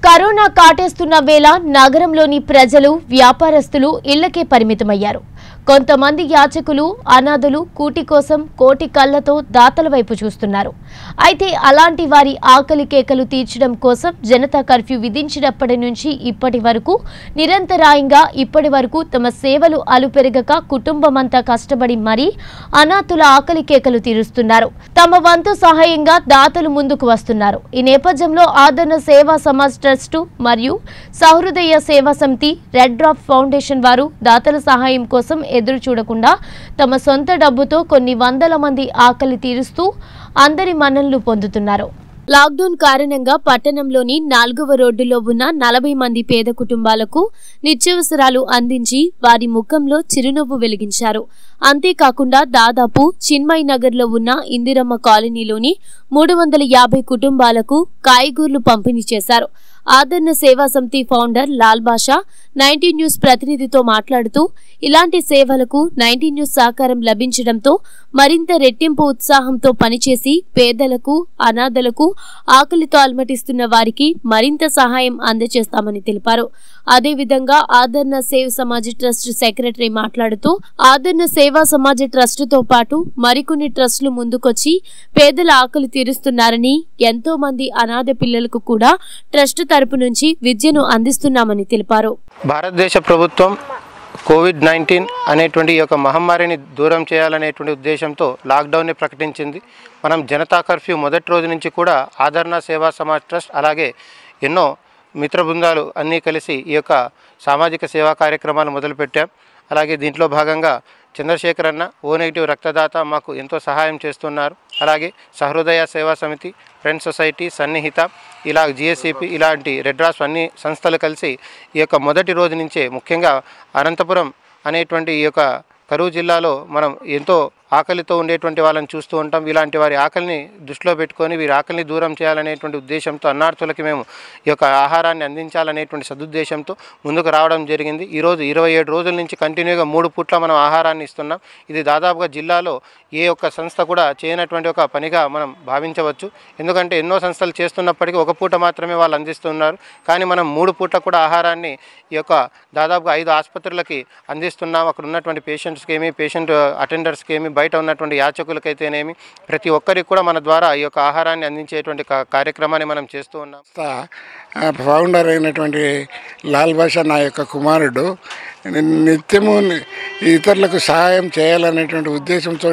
corona కాటేస్తున్న వేళ నగరంలోని ప్రజలు వ్యాపారస్తులు ఇళ్లకే పరిమితమయ్యారు కొంతమంది యాచకులు అనాథులు కూటి కోసం కోటి కళ్లతో దాతల వైపు చూస్తున్నారు అయితే అలాంటి వారి ఆకలి కేకలు తీర్చడం కోసం జనతా కర్ఫ్యూ విధించినప్పటి నుంచి ఇప్పటి వరకు నిరంతరాయంగా ఇప్పటి వరకు తమ సేవలు అలుపెరగక కుటుంబమంతా కష్టపడి మరీ అనాథుల ఆకలి కేకలు తీరుస్తున్నారు తమ వంతు సహాయంగా దాతలు ముందుకు వస్తున్నారు ఈ నేపథ్యంలో ఆదరణ సేవా సమాజ్ ట్రస్టు మరియు సహృదయ సేవా సమితి రెడ్ డ్రాప్ ఫౌండేషన్ వారు దాతల సహాయం కోసం ఎదురు చూడకుండా తమ సొంత డబ్బుతో కొన్ని వందల మంది ఆకలి తీరుస్తూ అందరి మన్ననలు పొందుతున్నారు లాక్డౌన్ కారణంగా పట్టణంలోని నాలుగవ రోడ్డులో ఉన్న నలభై మంది పేద కుటుంబాలకు నిత్యావసరాలు అందించి వారి ముఖంలో చిరునవ్వు వెలిగించారు అంతేకాకుండా దాదాపు చిన్మయ్ నగర్లో ఉన్న ఇందిరమ్మ కాలనీలోని మూడు వందల యాభై కుటుంబాలకు కాయగూర్లు పంపిణీ చేశారు ఆదరణ సేవా సమితి founder Lal Basha ninety news ప్రతినిధితో మాట్లాడుతూ ఇలాంటి సేవలకు నైన్టీ న్యూస్ సహకారం లభించడంతో మరింత రెట్టింపు ఉత్సాహంతో పనిచేసి పేదలకు అనాథలకు ఆకలితో అలమటిస్తున్న వారికి మరింత సహాయం అందజేస్తామని తెలిపారు అదేవిధంగా ఆదరణ సేవ్ సమాజ్ ట్రస్ట్ సెక్రటరీ మాట్లాడుతూ ఆదరణ సేవా సమాజ్ ట్రస్టుతో పాటు మరికొన్ని ట్రస్టులు ముందుకొచ్చి పేదల ఆకలి తీరుస్తున్నారని ఎంతో మంది అనాథ పిల్లలకు కూడా ట్రస్ట్ తరపు నుంచి విద్యను అందిస్తున్నామని తెలిపారు భారతదేశ ప్రభుత్వం కోవిడ్ నైన్టీన్ అనేటువంటి ఈ యొక్క మహమ్మారిని దూరం చేయాలనేటువంటి ఉద్దేశంతో లాక్డౌన్ని ప్రకటించింది మనం జనతా కర్ఫ్యూ మొదటి రోజు నుంచి కూడా ఆదరణ సేవా సమాజ్ ట్రస్ట్ అలాగే ఎన్నో మిత్ర బృందాలు అన్నీ కలిసి ఈ యొక్క సామాజిక సేవా కార్యక్రమాలు మొదలుపెట్టాం అలాగే దీంట్లో భాగంగా చంద్రశేఖర్ అన్న ఓ నెగిటివ్ రక్తదాత మాకు ఎంతో సహాయం చేస్తున్నారు అలాగే సహృదయ సేవా సమితి ఫ్రెండ్ సొసైటీ సన్నిహిత ఇలా జిఎస్సిపి ఇలాంటి రెడ్ క్రాస్ అన్ని సంస్థలు కలిసి ఈ యొక్క మొదటి రోజు నుంచే ముఖ్యంగా అనంతపురం అనేటువంటి ఈ యొక్క కరువు జిల్లాలో మనం ఎంతో ఆకలితో ఉండేటువంటి వాళ్ళని చూస్తూ ఉంటాం ఇలాంటి వారి ఆకలిని దృష్టిలో పెట్టుకొని వీరి ఆకలిని దూరం చేయాలనేటువంటి ఉద్దేశంతో అన్నార్థులకి మేము ఈ యొక్క ఆహారాన్ని అందించాలనేటువంటి సదుద్దేశంతో ముందుకు రావడం జరిగింది ఈరోజు ఇరవై ఏడు రోజుల నుంచి కంటిన్యూగా మూడు పూట్ల మనం ఆహారాన్ని ఇస్తున్నాం ఇది దాదాపుగా జిల్లాలో ఏ ఒక్క సంస్థ కూడా చేయనటువంటి ఒక పనిగా మనం భావించవచ్చు ఎందుకంటే ఎన్నో సంస్థలు చేస్తున్నప్పటికీ ఒక పూట మాత్రమే వాళ్ళు అందిస్తున్నారు కానీ మనం మూడు పూట్ల కూడా ఆహారాన్ని ఈ యొక్క దాదాపుగా ఐదు ఆసుపత్రులకి అందిస్తున్నాం అక్కడ ఉన్నటువంటి పేషెంట్స్కి ఏమి పేషెంట్ అటెండర్స్కి ఏమి బయట ఉన్నటువంటి యాచకులకైతేనేమి ప్రతి ఒక్కరికి కూడా మన ద్వారా ఈ యొక్క ఆహారాన్ని అందించేటువంటి కా- కార్యక్రమాన్ని మనం చేస్తూ ఉన్నాం సంస్థ ఆ, ఫౌండర్ అయినటువంటి లాల్ బాషా నా యొక్క కుమారుడు ని- నిత్యము ని- ఇతరులకు సహాయం చేయాలనేటువంటి ఉద్దేశంతో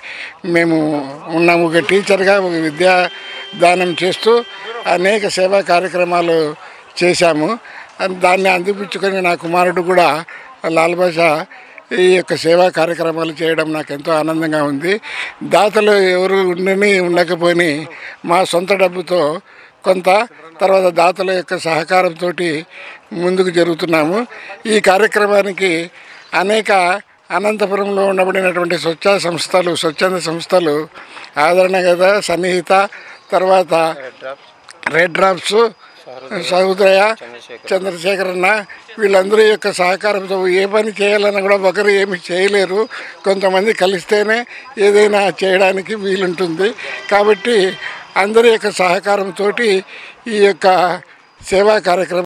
మేము ఉన్నాము ఒక టీచర్గా ఒక విద్యా దానం చేస్తూ అనేక సేవా కార్యక్రమాలు చేశాము అన్- దాన్ని అందిపుచ్చుకొని నా కుమారుడు కూడా లాల్ బాషా ఈ యొక్క సేవా కార్యక్రమాలు చేయడం నాకు ఎంతో ఆనందంగా ఉంది దాతలు ఎవరు ఉండని ఉండకపోని మా సొంత డబ్బుతో కొంత తర్వాత దాతల యొక్క సహకారంతో ముందుకు జరుగుతున్నాము ఈ కార్యక్రమానికి అనేక అనంతపురంలో ఉండబడినటువంటి స్వచ్ఛ సంస్థలు స్వచ్ఛంద సంస్థలు ఆదరణ కదా సన్నిహిత తర్వాత రెడ్ డ్రాప్స్ సహోదయ చంద్రశేఖరన్న వీళ్ళందరి యొక్క సహకారంతో ఏ పని చేయాలన్నా కూడా ఒకరు ఏమి చేయలేరు కొంతమంది కలిస్తేనే ఏదైనా చేయడానికి వీలుంటుంది కాబట్టి అందరి యొక్క సహకారంతో ఈ యొక్క సేవా కార్యక్రమం